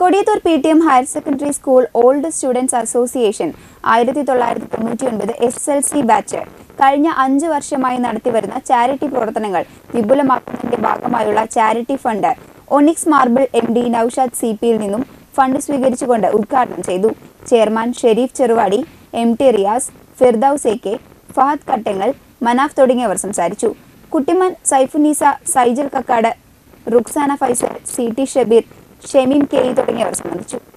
Kodiyathur P T M higher secondary school old students association ആയിരത്തി തൊള്ളായിരത്തി തൊണ്ണൂറ്റി ഒൻപത് എസ് എൽ സി ബാച്ച് കഴിഞ്ഞ അഞ്ച് വർഷമായി നടത്തിവരുന്ന ചാരിറ്റി പ്രവർത്തനങ്ങൾ വിപുലമാക്കുന്നതിന്റെ ഭാഗമായുള്ള charity fund Onyx marble M D Noushad C പിയിൽ നിന്നും ഫണ്ട് സ്വീകരിച്ചുകൊണ്ട് ഉദ്ഘാടനം ചെയ്തു chairman Sharif Cheruvadi M T Riyas Firdous A K Fahad Kattangal Manaf തുടങ്ങിയവർ സംസാരിച്ചു Kuttiman Saifunisa Saijal Kakkad Ruksana Faisal C T Shabeer Shemeem K E തുടങ്ങിയവർ സംബന്ധിച്ചു